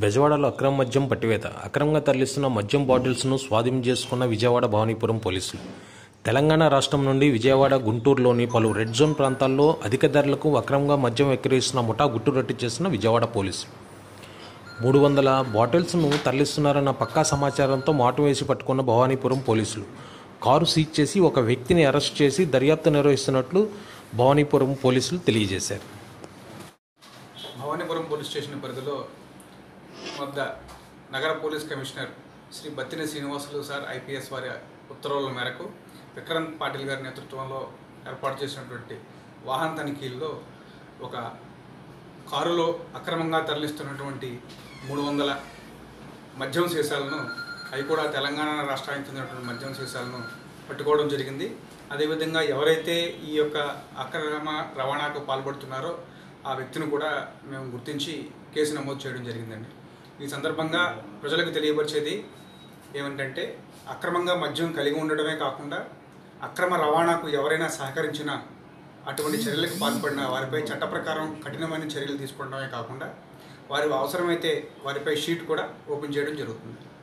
బెజవాడలో అక్రమ మద్యం పట్టివేత అక్రమంగా తరలిస్తున్న మద్యం బాటిల్స్ను స్వాధీనం చేసుకున్న విజయవాడ భవానీపురం పోలీసులు తెలంగాణ రాష్ట్రం నుండి విజయవాడ గుంటూరులోని పలు రెడ్ జోన్ ప్రాంతాల్లో అధిక ధరలకు అక్రమంగా మద్యం విక్రయిస్తున్న ముఠా గుట్టురట్టు చేసిన విజయవాడ పోలీసులు మూడు వందల బాటిల్స్ను తరలిస్తున్నారన్న పక్కా సమాచారంతో మాటు వేసి పట్టుకున్న భవానీపురం పోలీసులు కారు సీజ్ చేసి ఒక వ్యక్తిని అరెస్ట్ చేసి దర్యాప్తు నిర్వహిస్తున్నట్లు భవానీపురం పోలీసులు తెలియజేశారు భవానీపురం పోలీస్ స్టేషన్ పరిధిలో వద్ద నగర police commissioner Shri Battina Srinivasulu sir IPS వారి ఉత్తర్వుల మేరకు విక్రాంత్ పాటిల్ గారి నేతృత్వంలో ఏర్పాటు చేసినటువంటి వాహన తనిఖీల్లో ఒక కారులో అక్రమంగా తరలిస్తున్నటువంటి మూడు వందల మద్యం సీసాలను అవి కూడా తెలంగాణ రాష్ట్రానికి చెందినటువంటి మద్యం సీసాలను పట్టుకోవడం జరిగింది అదేవిధంగా ఎవరైతే ఈ యొక్క అక్రమ రవాణాకు పాల్పడుతున్నారో ఆ వ్యక్తిని కూడా మేము గుర్తించి కేసు నమోదు చేయడం జరిగిందండి ఈ సందర్భంగా ప్రజలకు తెలియపరిచేది ఏమిటంటే అక్రమంగా మద్యం కలిగి ఉండడమే కాకుండా అక్రమ రవాణాకు ఎవరైనా సహకరించినా అటువంటి చర్యలకు పాల్పడిన వారిపై చట్ట ప్రకారం కఠినమైన చర్యలు తీసుకోవడమే కాకుండా వారి అవసరమైతే వారిపై షీట్ కూడా ఓపెన్ చేయడం జరుగుతుంది